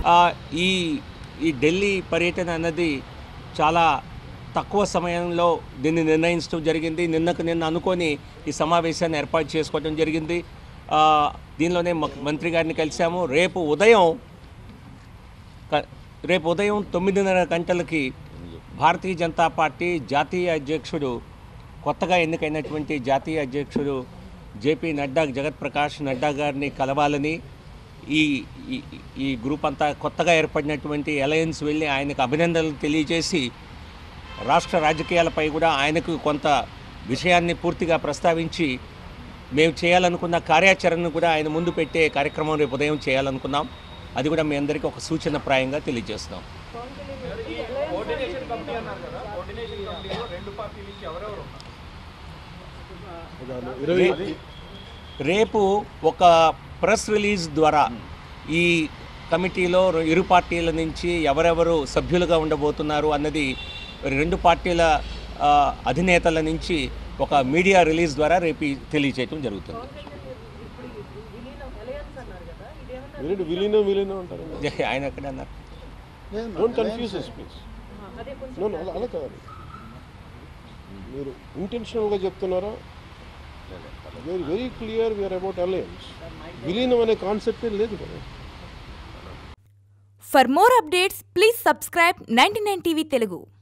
ఆ, ఈ ఈ ఢిల్లీ పర్యటన అన్నది చాలా తక్కువ సమయంలో దీన్ని నిర్ణయించడం జరిగింది నిన్నకు నిన్న అనుకొని ఈ సమావేశాన్ని ఏర్పాటు చేసుకోవడం జరిగింది ఆ, దీనిలోనే మ- మంత్రి గారిని కలిశాము రేపు ఉదయం క- రేపు ఉదయం తొమ్మిదిన్నర గంటలకి భారతీయ జనతా పార్టీ జాతీయ అధ్యక్షుడు కొత్తగా ఎన్నికైనటువంటి జాతీయ అధ్యక్షుడు జేపీ నడ్డా జగత్ ప్రకాష్ నడ్డా గారిని కలవాలని ఈ ఈ- ఈ గ్రూప్ అంతా కొత్తగా ఏర్పడినటువంటి అలయన్స్ వెళ్ళి ఆయనకు అభినందనలు తెలియజేసి రాష్ట్ర రాజకీయాలపై కూడా ఆయనకు కొంత విషయాన్ని పూర్తిగా ప్రస్తావించి మేము చేయాలనుకున్న కార్యాచరణను కూడా ఆయన ముందు పెట్టే కార్యక్రమం రేపు ఉదయం చేయాలనుకున్నాం అది కూడా మీ అందరికీ ఒక సూచన ప్రాయంగా తెలియజేస్తున్నాం కోఆర్డినేషన్ కమిటీ అన్నారు కదా కోఆర్డినేషన్ కమిటీలో రెండు పార్టీల నుంచి ఎవరెవరు ఉన్నారు రే- రేపు ఒక ప్రెస్ రిలీజ్ ద్వారా ఈ కమిటీలో రె- ఇరు పార్టీల నుంచి ఎవరెవరు సభ్యులుగా ఉండబోతున్నారు అన్నది రెండు పార్టీల ఆ, అధినేతల నుంచి ఒక మీడియా రిలీజ్ ద్వారా రేపు ఈ తెలియచేయటం జరుగుతుంది మీరు విలీనం విలీనం అంటారు ఆయన ఎక్కడ అన్నారు డోంట్ కన్ఫ్యూజ్ ప్లీజ్ నో అలా అలా కాదు మీరు ఇంటెన్షనల్గా చెప్తున్నారా very very clear we're about alliance విలీనం అనే కాన్సెప్టే లేదు కదా For more updates, please subscribe 99 TV Telugu.